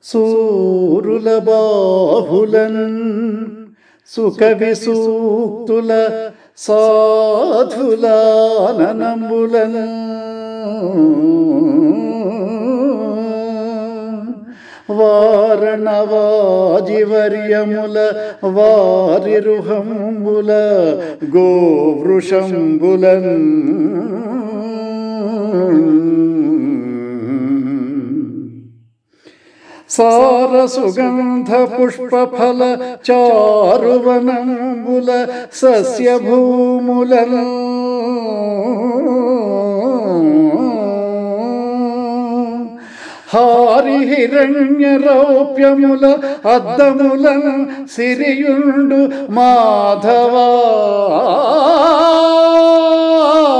సూరుల బాహులన్ సుకవి సూక్తుల సాధుల ననంబులన్ వారణవాజివర్యముల వారి రుహంబుల గోవృషంబులన్ సార సుగంధ పుష్ప ఫల చారువనంబుల సస్యభూములను హారి హిరణ్య రౌప్యముల అద్దములను సిరియుండు మాధవా